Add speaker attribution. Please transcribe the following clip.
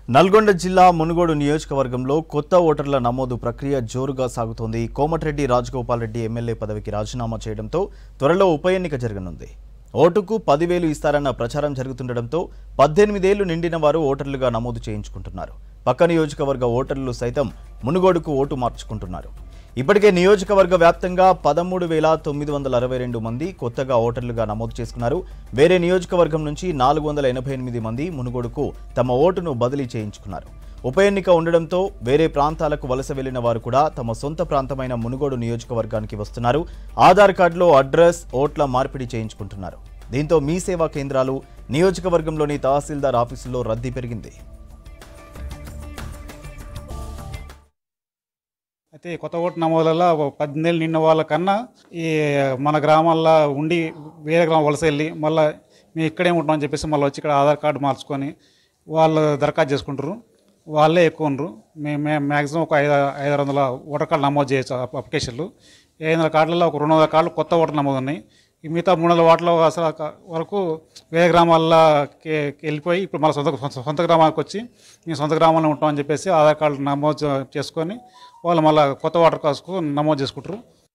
Speaker 1: నల్గొండ జిల్లా మునుగోడు నియోజకవర్గంలో కొత్త ఓటర్ల నమోదు ప్రక్రియ జోరుగా సాగుతోంది కోమటిరెడ్డి రాజగోపాల్ రెడ్డి ఎమ్మెల్యే పదవికి రాజీనామా చేయడంతో త్వరలో ఉప ఎన్నిక జరగనుంది ఓటుకు పదివేలు ఇస్తారన్న ప్రచారం జరుగుతుండటంతో పద్దెనిమిదేళ్లు నిండిన వారు ఓటర్లుగా నమోదు చేయించుకుంటున్నారు పక్క నియోజకవర్గ ఓటర్లు సైతం మునుగోడుకు ఓటు మార్చుకుంటున్నారు ఇప్పటికే నియోజకవర్గ వ్యాప్తంగా పదమూడు వేల తొమ్మిది వందల అరవై రెండు మంది కొత్తగా ఓటర్లుగా నమోదు చేసుకున్నారు వేరే నియోజకవర్గం నుంచి నాలుగు వందల ఎనభై ఎనిమిది మంది మునుగోడుకు తమ ఓటును బదిలీ చేయించుకున్నారు ఉప ఎన్నిక ఉండడంతో వేరే ప్రాంతాలకు వలస వెళ్లిన వారు కూడా తమ సొంత ప్రాంతమైన మునుగోడు నియోజకవర్గానికి వస్తున్నారు ఆధార్ కార్డులో అడ్రస్ ఓట్ల మార్పిడి చేయించుకుంటున్నారు దీంతో మీ సేవా కేంద్రాలు నియోజకవర్గంలోని తహసీల్దార్ ఆఫీసుల్లో రద్దీ పెరిగింది
Speaker 2: అయితే ఈ కొత్త ఓటు నమోదులలో ఒక పద్దెనిమిది నిన్న వాళ్ళకన్నా ఈ మన గ్రామాల్లో ఉండి వేరే గ్రామం వలస వెళ్ళి మళ్ళీ మేము ఇక్కడే ఉంటున్నాం అని చెప్పేసి మళ్ళీ వచ్చి ఇక్కడ ఆధార్ కార్డు మార్చుకొని వాళ్ళు దరఖాస్తు చేసుకుంటారు వాళ్ళే ఎక్కువ ఉండరు మేము మేము మ్యాక్సిమం ఒక ఐదు ఐదు వందల ఓటర్ కార్డు నమోదు చేయొచ్చు అప్- అప్లికేషన్లు ఐదు వందల కార్డులలో ఒక రెండు వందల కార్డులు కొత్త ఓటర్ నమోదు ఉన్నాయి ఈ మిగతా మూడు వందల ఓట్ల అసలు క- వరకు వేరే గ్రామాల్లోకి వెళ్ళిపోయి ఇప్పుడు మన సొంత సొంత- సొంత గ్రామానికి వచ్చి మేము సొంత గ్రామంలో ఉంటామని చెప్పేసి ఆధార్ కార్డు నమోదు చేసుకొని వాళ్ళు మళ్ళీ కొత్త ఓటర్ కాసుకు నమోదు చేసుకుంటారు